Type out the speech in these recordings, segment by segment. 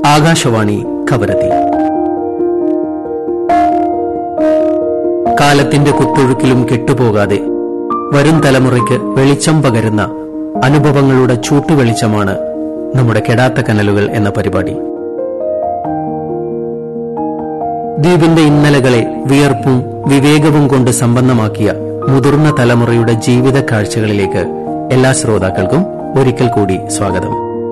ആകാശവാണി കവരത്തി കാലത്തിന്റെ കുത്തൊഴുക്കിലും കെട്ടുപോകാതെ വരും തലമുറയ്ക്ക് വെളിച്ചം പകരുന്ന അനുഭവങ്ങളുടെ ചൂട്ടുവെളിച്ചമാണ് നമ്മുടെ കെടാത്ത കനലുകൾ എന്ന പരിപാടി ദ്വീപിന്റെ ഇന്നലകളെ വിയർപ്പും വിവേകവും കൊണ്ട് സമ്പന്നമാക്കിയ മുതിർന്ന തലമുറയുടെ ജീവിത കാഴ്ചകളിലേക്ക് എല്ലാ ശ്രോതാക്കൾക്കും ഒരിക്കൽ കൂടി സ്വാഗതം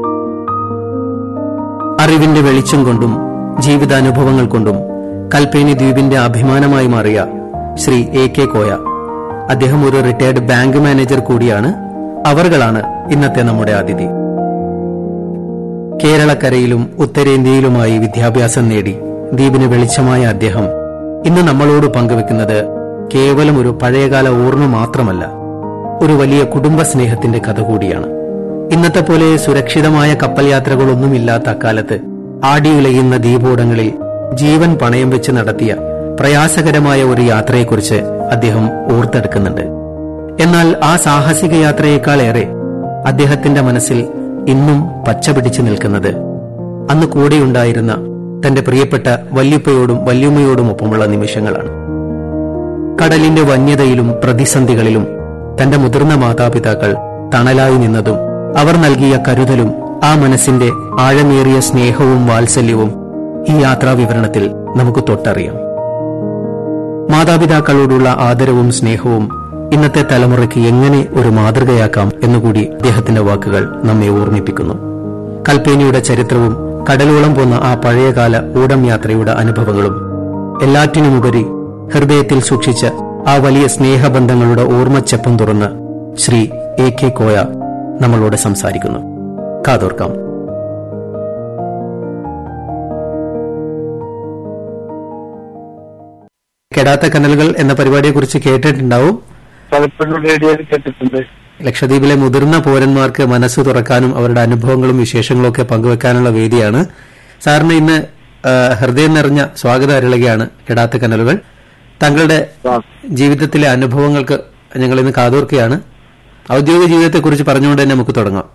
അറിവിന്റെ വെളിച്ചം കൊണ്ടും ജീവിതാനുഭവങ്ങൾ കൊണ്ടും കൽപ്പേനി ദ്വീപിന്റെ അഭിമാനമായി മാറിയ ശ്രീ എ കെ കോയ അദ്ദേഹം ഒരു റിട്ടയർഡ് ബാങ്ക് മാനേജർ കൂടിയാണ് അവർകളാണ് ഇന്നത്തെ നമ്മുടെ അതിഥി കേരളക്കരയിലും ഉത്തരേന്ത്യയിലുമായി വിദ്യാഭ്യാസം നേടി ദ്വീപിന് വെളിച്ചമായ അദ്ദേഹം ഇന്ന് നമ്മളോട് പങ്കുവെക്കുന്നത് കേവലം ഒരു പഴയകാല ഓർമ്മ മാത്രമല്ല ഒരു വലിയ കുടുംബ സ്നേഹത്തിന്റെ കഥ കൂടിയാണ് ഇന്നത്തെ പോലെ സുരക്ഷിതമായ കപ്പൽ യാത്രകളൊന്നുമില്ലാത്ത അക്കാലത്ത് ആടിയുലയുന്ന ദ്വീപോടങ്ങളിൽ ജീവൻ പണയം വെച്ച് നടത്തിയ പ്രയാസകരമായ ഒരു യാത്രയെക്കുറിച്ച് അദ്ദേഹം ഓർത്തെടുക്കുന്നുണ്ട് എന്നാൽ ആ സാഹസിക യാത്രയേക്കാളേറെ അദ്ദേഹത്തിന്റെ മനസ്സിൽ ഇന്നും പച്ചപിടിച്ചു നിൽക്കുന്നത് അന്ന് കൂടെയുണ്ടായിരുന്ന തന്റെ പ്രിയപ്പെട്ട വല്യുപ്പയോടും വല്യുമ്മയോടുമൊപ്പമുള്ള നിമിഷങ്ങളാണ് കടലിന്റെ വന്യതയിലും പ്രതിസന്ധികളിലും തന്റെ മുതിർന്ന മാതാപിതാക്കൾ തണലായി നിന്നതും അവർ നൽകിയ കരുതലും ആ മനസ്സിന്റെ ആഴമേറിയ സ്നേഹവും വാത്സല്യവും ഈ യാത്രാ വിവരണത്തിൽ നമുക്ക് തൊട്ടറിയാം മാതാപിതാക്കളോടുള്ള ആദരവും സ്നേഹവും ഇന്നത്തെ തലമുറയ്ക്ക് എങ്ങനെ ഒരു മാതൃകയാക്കാം എന്നുകൂടി അദ്ദേഹത്തിന്റെ വാക്കുകൾ നമ്മെ ഓർമ്മിപ്പിക്കുന്നു കൽപ്പേനിയുടെ ചരിത്രവും കടലോളം പോന്ന ആ പഴയകാല ഊടം യാത്രയുടെ അനുഭവങ്ങളും എല്ലാറ്റിനുമുപരി ഹൃദയത്തിൽ സൂക്ഷിച്ച ആ വലിയ സ്നേഹബന്ധങ്ങളുടെ ഓർമ്മച്ചെപ്പം തുറന്ന് ശ്രീ എ കെ കോയ നമ്മളോട് സംസാരിക്കുന്നു കാതോർക്കാം കെടാത്ത കനലുകൾ എന്ന പരിപാടിയെക്കുറിച്ച് കേട്ടിട്ടുണ്ടാവും പലപ്പോഴും റേഡിയോയിൽ കേട്ടിട്ടുണ്ട് ലക്ഷദ്വീപിലെ മുതിർന്ന പൗരന്മാർക്ക് മനസ്സ് തുറക്കാനും അവരുടെ അനുഭവങ്ങളും വിശേഷങ്ങളും ഒക്കെ പങ്കുവെക്കാനുള്ള വേദിയാണ് സാറിന് ഇന്ന് ആ, ഹൃദയം നിറഞ്ഞ സ്വാഗതം അരുളുകയാണ് കെടാത്ത കനലുകൾ താങ്കളുടെ ജീവിതത്തിലെ അനുഭവങ്ങൾക്ക് ഞങ്ങൾ ഇന്ന് കാതോർക്കുകയാണ് ഔദ്യോഗിക ജീവിതത്തെക്കുറിച്ച് പറഞ്ഞുകൊണ്ട് തന്നെ നമുക്ക് തുടങ്ങാം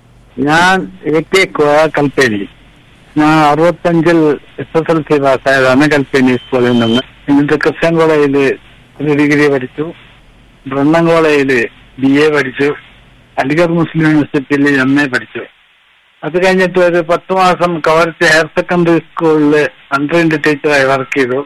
ഞാൻ എ കെ കോയ കൽപ്പേനി ഞാൻ അറുപത്തഞ്ചിൽ എസ് എസ് എൽ സി പാസ്സായതാണ് കൽപ്പേനി സ്കൂളിൽ നിന്ന് എന്നിട്ട് ക്രിസ്ത്യൻ കോളേജില് ഒരു ഡിഗ്രി പഠിച്ചു ബ്രണ്ണൻ കോളേജില് ബി എ പഠിച്ചു അലിഗർ മുസ്ലിം യൂണിവേഴ്സിറ്റിയിൽ എം എ പഠിച്ചു അത് കഴിഞ്ഞിട്ട് ഒരു പത്ത് മാസം കവർച്ച് ഹയർ സെക്കൻഡറി സ്കൂളില് അണ്ടർ ടീച്ചറായി വർക്ക് ചെയ്തു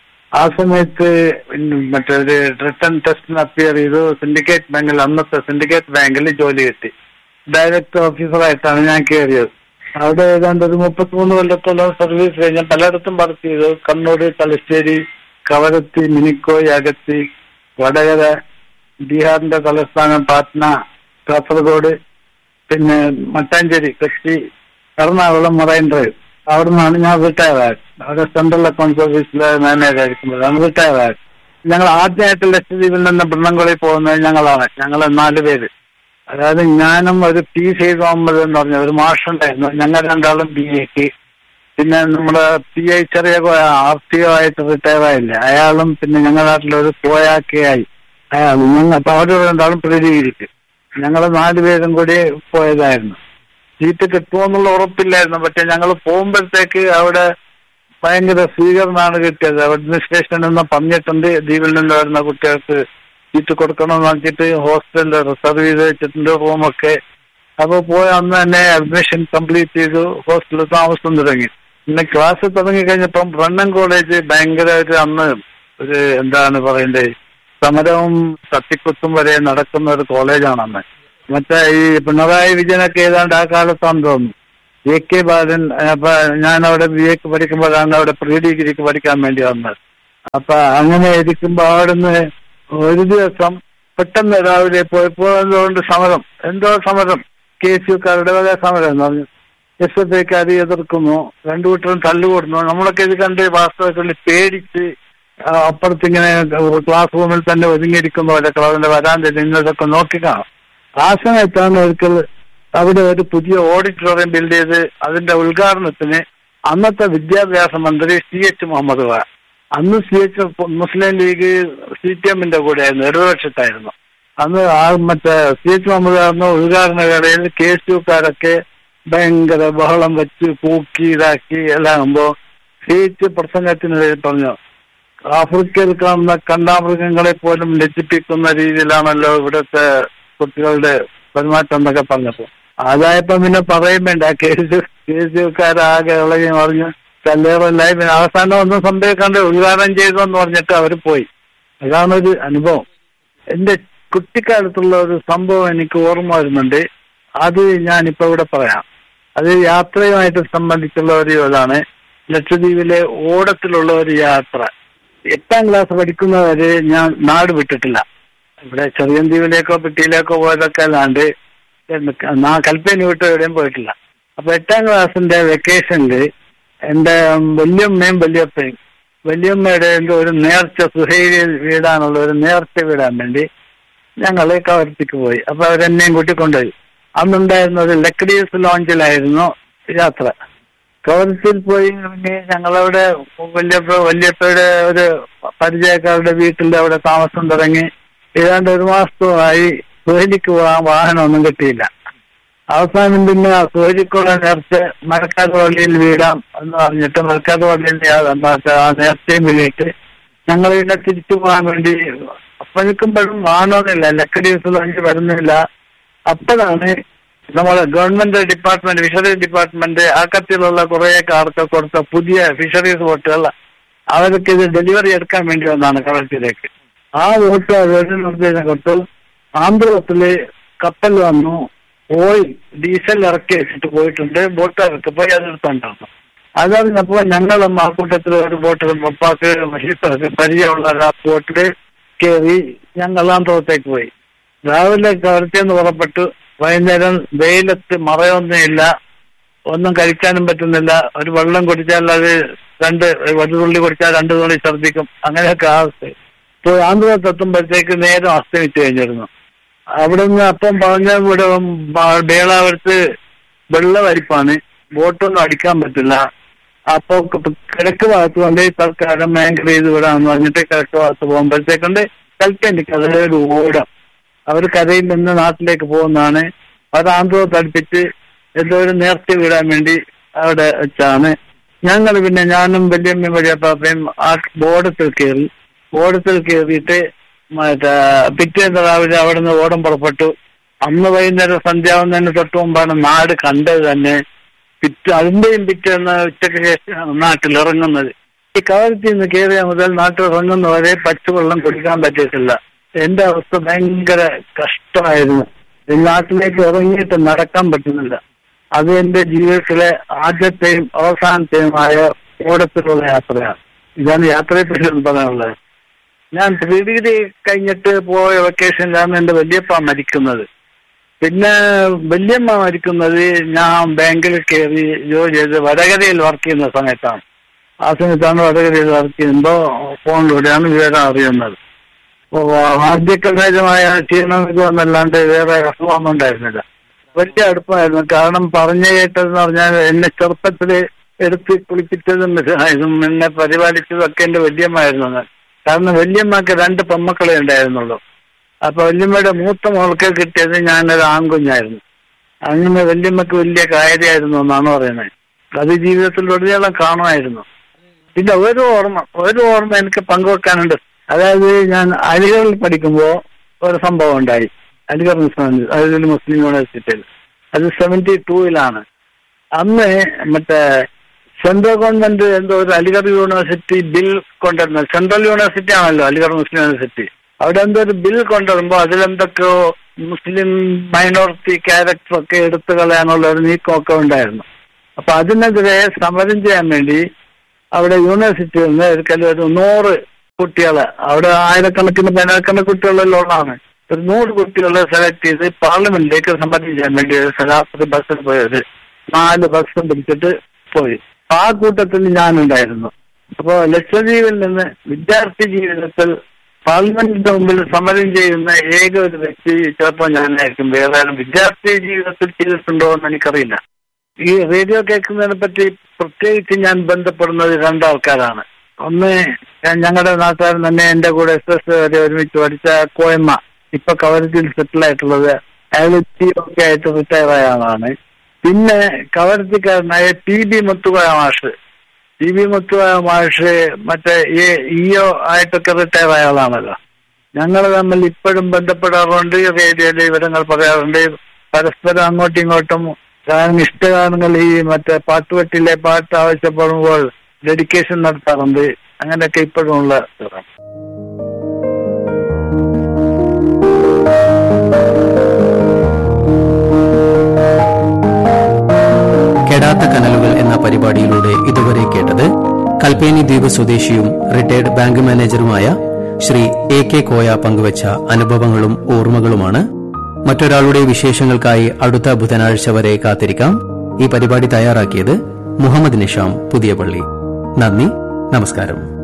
ആ സമയത്ത് മറ്റൊരു റിട്ടേൺ ടെസ്റ്റിന് അപ്പിയർ ചെയ്തു സിൻഡിക്കേറ്റ് ബാങ്കിൽ അന്നത്തെ സിൻഡിക്കേറ്റ് ബാങ്കിൽ ജോലി കിട്ടി ഡയറക്ടർ ഓഫീസറായിട്ടാണ് ഞാൻ കയറിയത് അവിടെ ഏതാണ്ട് ഒരു മുപ്പത്തിമൂന്ന് കൊല്ലത്തോളം സർവീസ് കഴിഞ്ഞ് പലയിടത്തും വർക്ക് ചെയ്തു കണ്ണൂർ തലശ്ശേരി കവരത്തി മിനിക്കോയ് അഗത്തി വടകര ബീഹാറിന്റെ തലസ്ഥാനം പാറ്റ്ന കാസർഗോഡ് പിന്നെ മട്ടാഞ്ചേരി കൊച്ചി എറണാകുളം മറൈൻ ഡ്രൈവ് അവിടെ നിന്നാണ് ഞാൻ റിട്ടയർ ആയത് അവിടെ സെൻട്രൽ അക്കൗണ്ട്സ് ഓഫീസിലെ മാനേജർ ആയിരിക്കുമ്പോഴാണ് റിട്ടയർ ആയത് ഞങ്ങൾ ആദ്യമായിട്ട് ലക്ഷദ്വീപിൽ നിന്ന് ബ്രണ്ണംകുളി പോകുന്നത് ഞങ്ങളാണ് ഞങ്ങൾ നാല് പേര് അതായത് ഞാനും ഒരു പി സെയ്ദ് മുഹമ്മദ് എന്ന് പറഞ്ഞ ഒരു മാഷുണ്ടായിരുന്നു ഞങ്ങൾ രണ്ടാളും ബി എക്ക് പിന്നെ നമ്മുടെ പി ഐ ചെറിയ ആർ ടി ഒ ആയിട്ട് റിട്ടയർ ആയില്ലേ അയാളും പിന്നെ ഞങ്ങളുടെ നാട്ടിലൊരു കോയാക്കെ ആയി അയാളും ഞങ്ങൾ അപ്പൊ അവർ രണ്ടാളും പ്രതികരിക്കും ഞങ്ങൾ നാലുപേരും കൂടി പോയതായിരുന്നു സീറ്റ് കിട്ടുമെന്നുള്ള ഉറപ്പില്ലായിരുന്നു പക്ഷെ ഞങ്ങൾ പോകുമ്പോഴത്തേക്ക് അവിടെ ഭയങ്കര സ്വീകരണമാണ് കിട്ടിയത് അഡ്മിനിസ്ട്രേഷനിൽ നിന്ന് പറഞ്ഞിട്ടുണ്ട് ദ്വീപിൽ നിന്ന് വരുന്ന കുട്ടികൾക്ക് സീറ്റ് കൊടുക്കണമെന്ന് പറഞ്ഞിട്ട് ഹോസ്റ്റലിൽ റിസർവ് ചെയ്ത് വെച്ചിട്ടുണ്ട് റൂമൊക്കെ അപ്പോൾ പോയ അന്ന് തന്നെ അഡ്മിഷൻ കംപ്ലീറ്റ് ചെയ്തു ഹോസ്റ്റലിൽ താമസം തുടങ്ങി പിന്നെ ക്ലാസ് തുടങ്ങി കഴിഞ്ഞപ്പം ബ്രണ്ണൻ കോളേജ് ഭയങ്കര ഒരു അന്ന് ഒരു എന്താണ് പറയണ്ടേ സമരവും തട്ടിക്കുത്തും വരെ നടക്കുന്ന ഒരു കോളേജാണ് അന്ന് മറ്റേ ഈ പിണറായി വിജയനൊക്കെ ഏതാണ്ട് ആ കാലത്താന്ന് തോന്നുന്നു എ കെ ബാലൻ അപ്പൊ ഞാൻ അവിടെ ബി എക്ക് പഠിക്കുമ്പോഴാണ് അവിടെ പ്രീ ഡിഗ്രിക്ക് പഠിക്കാൻ വേണ്ടി വന്നത് അപ്പൊ അങ്ങനെ ഇരിക്കുമ്പോ അവിടുന്ന് ഒരു ദിവസം പെട്ടെന്ന് രാവിലെ പോയപ്പോ എന്തുകൊണ്ട് സമരം എന്തോ സമരം കെ എസ് യുക്കാരുടെ വക സമരം എന്ന് പറഞ്ഞു എസ് എഫ് ഐക്കാർ എതിർക്കുന്നു രണ്ടു കൂട്ടരും തല്ലുകൂടുന്നു നമ്മളൊക്കെ ഇത് കണ്ട് വാസ്തവത്തിൽ പേടിച്ച് ആ, അപ്പുറത്തിങ്ങനെ ക്ലാസ് റൂമിൽ തന്നെ ഒതുങ്ങിയിരിക്കുന്ന പോലെ ക്ലാസിന്റെ വരാൻ ഇന്നതൊക്കെ നോക്കിക്കാണാം ആ സമയത്താണ് ഒരിക്കൽ അവിടെ ഒരു പുതിയ ഓഡിറ്റോറിയം ബിൽഡ് ചെയ്ത് അതിന്റെ ഉദ്ഘാടനത്തിന് അന്നത്തെ വിദ്യാഭ്യാസ മന്ത്രി സി എച്ച് മുഹമ്മദ് ഖാൻ അന്ന് C H Muslim League C P എമ്മിന്റെ കൂടെയായിരുന്നു ഇടതുപക്ഷത്തായിരുന്നു അന്ന് ആ മറ്റേ സി എച്ച് മുഹമ്മദ് ഖാൻ ഉദ്ഘാടന വേളയിൽ കെ എസ് യുക്കാരൊക്കെ ഭയങ്കര ബഹളം വെച്ച് കൂക്കി ഇതാക്കി എല്ലാം ആകുമ്പോ സീറ്റ് പ്രസംഗത്തിനിടയിൽ പറഞ്ഞു ആഫ്രിക്കയിൽ കാണുന്ന കണ്ടാമൃഗങ്ങളെ പോലും ലജ്ജിപ്പിക്കുന്ന രീതിയിലാണല്ലോ ഇവിടുത്തെ കുട്ടികളുടെ പെരുമാറ്റം എന്നൊക്കെ പറഞ്ഞപ്പോ അതായപ്പോ പിന്നെ പറയും വേണ്ട കേസ് കേസുകാരാകെ ഇളകി മറിഞ്ഞ് കല്ലേറല്ലായി പിന്നെ അവസാനം ഒന്നും സംഭവിക്കാണ്ട് ഉദ്ഘാടനം ചെയ്തു എന്ന് പറഞ്ഞിട്ട് അവർ പോയി അതാണ് ഒരു അനുഭവം എന്റെ കുട്ടിക്കാലത്തുള്ള ഒരു സംഭവം എനിക്ക് ഓർമ്മ വരുന്നുണ്ട് അത് ഞാനിപ്പോ ഇവിടെ പറയാം അത് യാത്രയുമായിട്ട് സംബന്ധിച്ചുള്ള ഒരു ഇതാണ് ലക്ഷദ്വീപിലെ ഓടത്തിലുള്ള ഒരു യാത്ര എട്ടാം ക്ലാസ് പഠിക്കുന്നവരെ ഞാൻ നാട് വിട്ടിട്ടില്ല ഇവിടെ ചെറിയന്തിയിലേക്കോ പെട്ടിയിലേക്കോ പോയതൊക്കെ അല്ലാണ്ട് നാ കൽപ്പനി വിട്ട് എവിടെയും പോയിട്ടില്ല അപ്പൊ എട്ടാം ക്ലാസ്സിന്റെ വെക്കേഷനിൽ എന്റെ വല്യമ്മയും വല്യപ്പയും വല്യമ്മയുടെ എന്തോ ഒരു നേർച്ച സുഹൈരി വീടാനുള്ള ഒരു നേർച്ച വീടാൻ വേണ്ടി ഞങ്ങൾ കവർത്തിക്ക് പോയി അപ്പൊ അവരെന്നെയും കൂട്ടിക്കൊണ്ടുപോയി അന്നുണ്ടായിരുന്നത് ലക്കഡീസ് ലോഞ്ചിലായിരുന്നു യാത്ര കവർത്തിൽ പോയി പിന്നെ ഞങ്ങളവിടെ വല്യപ്പ വല്യപ്പയുടെ ഒരു പരിചയക്കാരുടെ വീട്ടിൽ അവിടെ താമസം തുടങ്ങി ഏതാണ്ട് ഒരു മാസമായി സുഹലിക്ക് പോകാൻ വാഹനമൊന്നും കിട്ടിയില്ല അവസാനം പിന്നെ സുഹലിക്കുള്ള നേർച്ച മരക്കാട് പള്ളിയിൽ വീടാം എന്ന് പറഞ്ഞിട്ട് മരക്കാട് പള്ളിയിൽ ആ നേർച്ചയും വീണിട്ട് ഞങ്ങൾ പിന്നെ തിരിച്ചു പോകാൻ വേണ്ടി അപ്പോഴേക്കുമ്പോഴും വാഹനമൊന്നുമില്ല ലക്കഡീസ് ലോഞ്ച് വരുന്നില്ല അപ്പോഴാണ് നമ്മളെ ഗവൺമെന്റ് ഡിപ്പാർട്ട്മെന്റ് ഫിഷറീസ് ഡിപ്പാർട്ട്മെന്റ് ആ കത്തിലുള്ള കുറെ കാർക്ക് കൊടുത്ത പുതിയ ഫിഷറീസ് ബോട്ടുകൾ അവർക്ക് ഇത് ഡെലിവറി എടുക്കാൻ വേണ്ടി വന്നാണ് കവലത്തിലേക്ക് ആ ബോട്ട് അവരുടെ നിർദ്ദേശം കൊടുത്തു ആന്ധ്രത്തില് കപ്പൽ വന്നു ഓയിൽ ഡീസൽ ഇറക്കി വെച്ചിട്ട് പോയിട്ടുണ്ട് ബോട്ടുകാർക്ക് പോയി അതെടുത്തോണ്ടാണ് അതറിഞ്ഞപ്പോ ഞങ്ങളും ആ കൂട്ടത്തിൽ ഒരു ബോട്ടിൽ പപ്പാക്ക് പരിചയമുള്ള ആ ബോട്ടില് കയറി ഞങ്ങൾ ആന്ധ്രത്തേക്ക് പോയി രാവിലെ കവർത്തിയെന്ന് പുറപ്പെട്ടു വൈകുന്നേരം വെയിലത്ത് മറയൊന്നുമില്ല ഒന്നും കഴിക്കാനും പറ്റുന്നില്ല ഒരു വെള്ളം കുടിച്ചാൽ അത് രണ്ട് ഒരു തുള്ളി കുടിച്ചാൽ രണ്ട് തുള്ളി ഛർദ്ദിക്കും അങ്ങനെയൊക്കെ അവസ്ഥ ഇപ്പോൾ ആന്ധ്രത്ത് എത്തുമ്പോഴത്തേക്ക് നേരം അസ്തമിച്ചു കഴിഞ്ഞിരുന്നു അവിടെ നിന്ന് അപ്പം പറഞ്ഞ ഇവിടെ ബേളാവരത്ത് വെള്ളവരിപ്പാണ് ബോട്ടൊന്നും അടിക്കാൻ പറ്റില്ല അപ്പൊ കിഴക്ക് ഭാഗത്ത് കൊണ്ട് തൽക്കാലം മേങ്കർ ചെയ്ത് വിടാന്ന് പറഞ്ഞിട്ട് കിഴക്ക് ഭാഗത്ത് പോകുമ്പോഴത്തേക്കൊണ്ട് കൽപ്പനിക്ക് അതൊരു ഓടം അവർ കരയിൽ നിന്ന് നാട്ടിലേക്ക് പോകുന്നതാണ് അത് ആന്ധ്ര തടുപ്പിച്ച് എന്തോ ഒരു നേർച്ച വിടാൻ വേണ്ടി അവിടെ വെച്ചാണ് ഞങ്ങൾ പിന്നെ ഞാനും വല്യമ്മയും വഴിയപ്പാപ്പയും ആ ബോർഡത്തിൽ കയറി ബോർഡത്തിൽ കയറിയിട്ട് മറ്റേ പിറ്റേന്ന് രാവിലെ അവിടെ നിന്ന് ഓടം പുറപ്പെട്ടു അന്ന് വൈകുന്നേരം സന്ധ്യാവുന്നതിന് തൊട്ട് മുമ്പാണ് നാട് കണ്ടത് തന്നെ പിറ്റ അതിന്റെയും പിറ്റേന്ന് ഉച്ചയ്ക്ക് ശേഷം നാട്ടിൽ ഇറങ്ങുന്നത് ഈ കവലത്തിൽ നിന്ന് കയറിയ മുതൽ നാട്ടിൽ ഇറങ്ങുന്നവരെ പച്ചവെള്ളം കുടിക്കാൻ പറ്റിയിട്ടില്ല എന്റെ അവസ്ഥ ഭയങ്കര കഷ്ടമായിരുന്നു നാട്ടിലേക്ക് ഇറങ്ങിയിട്ട് നടക്കാൻ പറ്റുന്നില്ല അത് എന്റെ ജീവിതത്തിലെ ആദ്യത്തെയും അവസാനത്തെയുമായ ഓടത്തിലുള്ള യാത്രയാണ് ഇതാണ് യാത്രയെ പറ്റി പറയാനുള്ളത് ഞാൻ പ്രീ ഡിഗ്രി കഴിഞ്ഞിട്ട് പോയ വെക്കേഷനിലാണ് എന്റെ വല്യപ്പ മരിക്കുന്നത് പിന്നെ വല്യമ്മ മരിക്കുന്നത് ഞാൻ ബാങ്കിൽ കയറി ജോലി ചെയ്ത് വടകരയിൽ വർക്ക് ചെയ്യുന്ന സമയത്താണ് ആ സമയത്താണ് വടകരയിൽ വർക്ക് ചെയ്യുമ്പോൾ ഫോണിലൂടെയാണ് വിവരം അറിയുന്നത് ആദ്യകലഹജമായ ക്ഷീണം ഇതൊന്നല്ലാണ്ട് വേറെ അസുഖമൊന്നും ഉണ്ടായിരുന്നില്ല വലിയ അടുപ്പമായിരുന്നു കാരണം പറഞ്ഞു കേട്ടതെന്ന് പറഞ്ഞാൽ എന്നെ ചെറുപ്പത്തിൽ എടുത്ത് കുളിപ്പിച്ചതും ഇതും എന്നെ പരിപാലിച്ചതും ഒക്കെ എന്റെ വല്യമ്മയായിരുന്നു കാരണം വല്യമ്മക്ക് രണ്ട് പെമ്മക്കളെ ഉണ്ടായിരുന്നുള്ളൂ അപ്പൊ വല്യമ്മയുടെ മൂത്ത മോൾക്ക് കിട്ടിയത് ഞാനൊരു ആൺകുഞ്ഞായിരുന്നു അങ്ങനെ വല്യമ്മക്ക് വലിയ കാര്യമായിരുന്നു എന്നാണ് പറയുന്നത് അത് ജീവിതത്തിലുടനീളം കാണുമായിരുന്നു പിന്നെ ഒരു ഓർമ്മ ഒരു ഓർമ്മ എനിക്ക് പങ്കുവെക്കാനുണ്ട് അതായത് ഞാൻ അലിഗറിൽ പഠിക്കുമ്പോൾ ഒരു സംഭവം ഉണ്ടായി അലിഗർ മുസ്ലിം അതായത് മുസ്ലിം യൂണിവേഴ്സിറ്റിയിൽ അത് സെവന്റി ടൂയിലാണ് അന്ന് മറ്റേ സെൻട്രൽ ഗവൺമെന്റ് എന്തോ ഒരു അലിഗർ യൂണിവേഴ്സിറ്റി ബിൽ കൊണ്ടുവരുന്നത് സെൻട്രൽ യൂണിവേഴ്സിറ്റി ആണല്ലോ അലിഗർ മുസ്ലിം യൂണിവേഴ്സിറ്റി അവിടെ എന്തോ ഒരു ബിൽ കൊണ്ടുവരുമ്പോൾ അതിലെന്തൊക്കെയോ മുസ്ലിം മൈനോറിറ്റി ക്യാരക്ടർ ഒക്കെ എടുത്തു കളയാനുള്ള ഒരു നീക്കമൊക്കെ ഉണ്ടായിരുന്നു അപ്പൊ അതിനെതിരെ സമരം ചെയ്യാൻ വേണ്ടി അവിടെ യൂണിവേഴ്സിറ്റിയിൽ നിന്ന് ഒരിക്കലും ഒരു നൂറ് കുട്ടികളെ അവിടെ ആയിരക്കണക്കിന് പതിനായിരക്കണക്കിന് കുട്ടികളെല്ലാം ഉള്ളതാണ് ഒരു നൂറ് കുട്ടികളെ സെലക്ട് ചെയ്ത് പാർലമെന്റിലേക്ക് സമരം ചെയ്യാൻ വേണ്ടി ഒരു ശരാശരി ബസ്സിൽ പോയത് നാല് ബസ്സും പിടിച്ചിട്ട് പോയി ആ കൂട്ടത്തിൽ ഞാനുണ്ടായിരുന്നു അപ്പോ ലക്ഷദ്വീപിൽ നിന്ന് വിദ്യാർത്ഥി ജീവിതത്തിൽ പാർലമെന്റിന്റെ മുമ്പിൽ സമരം ചെയ്യുന്ന ഏക ഒരു വ്യക്തി ചിലപ്പോൾ ഞാനായിരിക്കും വേറെ ആരും വിദ്യാർത്ഥി ജീവിതത്തിൽ ചെയ്തിട്ടുണ്ടോ എന്ന് എനിക്കറിയില്ല ഈ റേഡിയോ കേൾക്കുന്നതിനെ പറ്റി പ്രത്യേകിച്ച് ഞാൻ ബന്ധപ്പെടുന്നത് രണ്ടാൾക്കാരാണ് ഒന്ന് ഞങ്ങളുടെ നാട്ടുകാരൻ തന്നെ എന്റെ കൂടെ എസ് എസ് വരെ ഒരുമിച്ച് പഠിച്ച കോയമ്മ ഇപ്പൊ കവരത്തിൽ സെറ്റിൽ ആയിട്ടുള്ളത് അയാൾ ഒക്കെ ആയിട്ട് റിട്ടയർ ആയ ആളാണ് പിന്നെ കവർത്തിക്കാരനായ പി ബി മുത്തുകോയ മാഷ് പി ബി മുത്തുകോയ മാഷ് മറ്റേ ഈ ഇഒ ആയിട്ടൊക്കെ റിട്ടയർ ആയ ആളാണല്ലോ ഞങ്ങൾ തമ്മിൽ ഇപ്പോഴും ബന്ധപ്പെടാറുണ്ട് റേഡിയോയിൽ വിവരങ്ങൾ പറയാറുണ്ട് പരസ്പരം അങ്ങോട്ടും ഇങ്ങോട്ടും കാരണം ഇഷ്ടഗാനങ്ങൾ ഈ മറ്റേ പാട്ടുപെട്ടിലെ പാട്ട് ആവശ്യപ്പെടുമ്പോൾ ഡെഡിക്കേഷൻ നടത്താറുണ്ട് അങ്ങനെയൊക്കെ ഇപ്പോഴും ഉള്ള ഇതാണ്. കെടാത്ത കനലുകൾ എന്ന പരിപാടിയിലൂടെ ഇതുവരെ കേട്ടത് കൽപ്പേനി ദ്വീപ് സ്വദേശിയും റിട്ടയർഡ് ബാങ്ക് മാനേജറുമായ ശ്രീ എ കെ കോയ പങ്കുവച്ച അനുഭവങ്ങളും ഓർമ്മകളുമാണ് മറ്റൊരാളുടെ വിശേഷങ്ങൾക്കായി അടുത്ത ബുധനാഴ്ച വരെ കാത്തിരിക്കാം ഈ പരിപാടി തയ്യാറാക്കിയത് മുഹമ്മദ് നിഷാം പുതിയ പള്ളി നന്ദി നമസ്കാരം